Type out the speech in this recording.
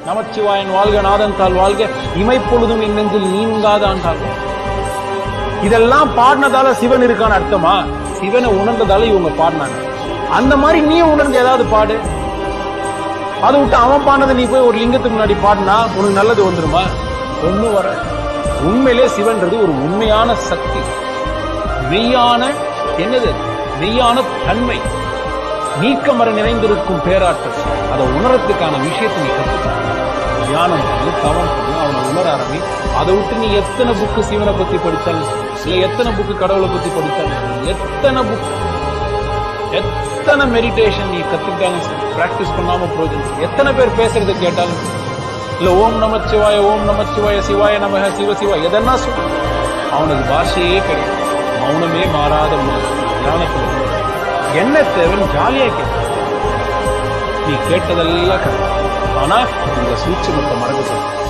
நமச்சிவாயன் வாழ்க நாதன் தாள் வாழ்க இமைப்பொழுதும் என் நெஞ்சில் நீங்காத ஆண்டாள் இதெல்லாம் பாடினதால சிவன் இருக்கான்னு அர்த்தமா சிவனை உணர்ந்ததால இவங்க பாடினாங்க அந்த மாதிரி நீ உணர்ந்து ஏதாவது பாடு அதை விட்டு அவன் பாடினதை நீ போய் ஒரு லிங்கத்துக்கு முன்னாடி பாடினா உனக்கு நல்லது வந்துருமா ஒண்ணும் வர உண்மையிலே சிவன்றது ஒரு உண்மையான சக்தி மெய்யான என்னது மெய்யான தன்மை நீக்கமர நிறைந்திருக்கும் பேராற்றல் அதை உணரத்துக்கான விஷயத்தை நீ கத்துக்க தியானம் பண்ணு தவம் பண்ணு அவனை உணர ஆரம்பி அதை விட்டு நீ எத்தனை புக்கு சிவனை பத்தி படித்தாலும் இல்ல எத்தனை புக்கு கடவுளை பத்தி படித்தாலும் எத்தனை புக் எத்தனை மெடிடேஷன் நீ கத்துக்கிட்டாலும் பிராக்டிஸ் பண்ணாம போகுது எத்தனை பேர் பேசுறதை கேட்டாலும் சரி. இல்ல ஓம் நமச்சிவாய ஓம் நமச்சிவாய சிவாய நமக சிவ சிவா எதனா சொல்லு அவனுக்கு பாஷையே கிடையாது மௌனமே மாறாத மொழி தியானத்துல என்ன தேவைன்னு ஜாலியா கேட்க நீ கேட்டதெல்லாம் கரெக்ட் ஆனா இந்த சூட்சமத்தை மறக்க